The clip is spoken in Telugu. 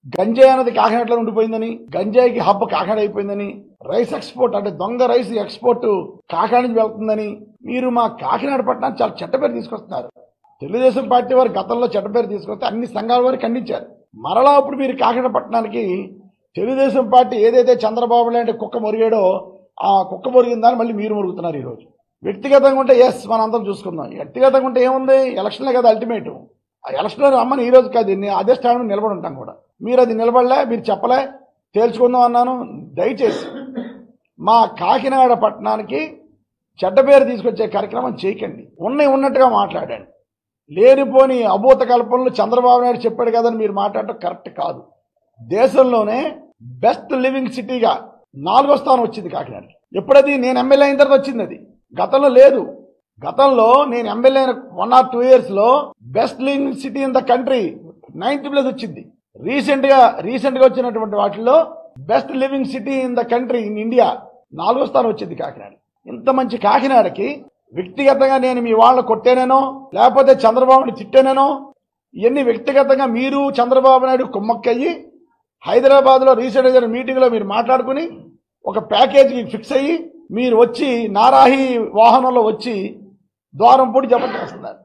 గంజాయి అన్నది కాకినాడలో ఉండిపోయిందని గంజాయికి హబ్బ కాకినాడ అయిపోయిందని రైస్ ఎక్స్పోర్ట్ అంటే దొంగ రైస్ ఎక్స్పోర్ట్ కాకినాడ నుంచి వెళ్తుందని మీరు మా కాకినాడ పట్టణాన్ని చాలా చెడ్డ పేరు తీసుకొస్తున్నారు తెలుగుదేశం పార్టీ వారు గతంలో చెడ్డ పేరు తీసుకొస్తే అన్ని సంఘాల వారు ఖండించారు మరలా ఇప్పుడు మీరు కాకినాడ పట్టణానికి తెలుగుదేశం పార్టీ ఏదైతే చంద్రబాబు లాంటి కుక్క మురిగాడో ఆ కుక్క మురిగిందని మళ్ళీ మీరు మురుగుతున్నారు ఈరోజు వ్యక్తిగతంగా ఉంటే ఎస్ మనం అందరం చూసుకుందాం వ్యక్తిగతంగా ఉంటే ఏముంది ఎలక్షన్లే కదా అల్టిమేట్ ఆ ఎలక్షన్లో రమ్మని ఈ రోజు కాదు నేను అదే స్టాండ్ మీద నిలబడి ఉంటాం కూడా మీరు అది నిలబడలే మీరు చెప్పలే తేల్చుకుందాం అన్నాను దయచేసి మా కాకినాడ పట్టణానికి చెడ్డ పేరు తీసుకొచ్చే కార్యక్రమం చేయకండి ఉన్నవి ఉన్నట్టుగా మాట్లాడండి లేనిపోని అభూత కల్పనలు చంద్రబాబు నాయుడు చెప్పాడు కదని మీరు మాట్లాడటం కరెక్ట్ కాదు దేశంలోనే బెస్ట్ లివింగ్ సిటీగా నాలుగో స్థానం వచ్చింది కాకినాడ ఎప్పుడది నేను ఎమ్మెల్యే అయిన తర్వాత వచ్చింది అది గతంలో లేదు గతంలో నేను ఎమ్మెల్యే అయిన వన్ ఆర్ టూ ఇయర్స్ లో best living city in the country ninth place వచ్చింది రీసెంట్ గా రీసెంట్ గా వచ్చినటువంటి వాటిలో best living city in the country in India నాలుగో స్థానం వచ్చింది కాకినాడ ఇంత మంచి కాకినాడకి వ్యక్తిగతంగా నేను మీ వాళ్ళ కొట్టేనేనో లేకపోతే చంద్రబాబుని తిట్టేనేనో ఇవన్నీ వ్యక్తిగతంగా మీరు చంద్రబాబు నాయుడు కుమ్మక్కయ్యి హైదరాబాద్లో రీసెంట్ జరిగిన మీటింగ్లో మీరు మాట్లాడుకుని ఒక ప్యాకేజీకి ఫిక్స్ అయ్యి మీరు వచ్చి నారాహి వాహనంలో వచ్చి ద్వారం పూడి జబర్దస్తున్నారు